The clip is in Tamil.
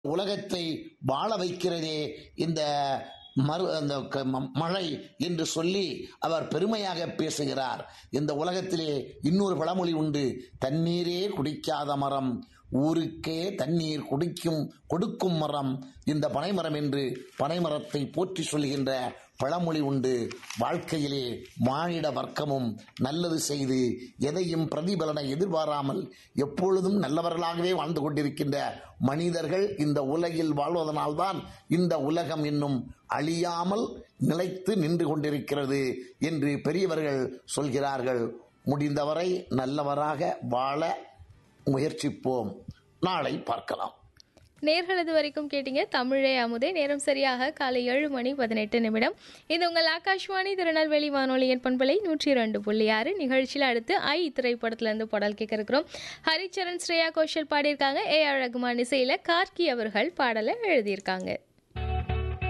உலகத்தை வாழ வைக்கிறதே இந்த மறு அந்த க- ம- மழை என்று சொல்லி அவர் பெருமையாக பேசுகிறார் இந்த உலகத்திலே இன்னொரு பழமொழி உண்டு தண்ணீரே குடிக்காத மரம் ஊருக்கே தண்ணீர் குடிக்கும் கொடுக்கும் மரம் இந்த பனைமரம் என்று பனைமரத்தை போற்றி சொல்கின்ற பழமொழி உண்டு வாழ்க்கையிலே மானிட வர்க்கமும் நல்லது செய்து எதையும் பிரதிபலனை எதிர்பாராமல் எப்பொழுதும் நல்லவர்களாகவே வாழ்ந்து கொண்டிருக்கின்ற மனிதர்கள் இந்த உலகில் வாழ்வதனால்தான் இந்த உலகம் இன்னும் அழியாமல் நிலைத்து நின்று கொண்டிருக்கிறது என்று பெரியவர்கள் சொல்கிறார்கள் முடிந்தவரை நல்லவராக வாழ முயற்சிப்போம் நாளை பார்க்கலாம் நேர்கள் இது வரைக்கும் கேட்டீங்க தமிழே அமுதே நேரம் சரியாக காலை ஏழு மணி பதினெட்டு நிமிடம் இது உங்கள் ஆகாஷ்வாணி திருநெல்வேலி வானொலியின் பண்பலை நூற்றி இரண்டு புள்ளி ஆறு நிகழ்ச்சியில் அடுத்து ஐ திரைப்படத்திலிருந்து பாடல் கேட்க இருக்கிறோம் ஹரிச்சரன் ஸ்ரேயா கோஷல் பாடியிருக்காங்க ஏ ஆர் ரகுமான் இசையில் கார்கி அவர்கள் பாடலை எழுதியிருக்காங்க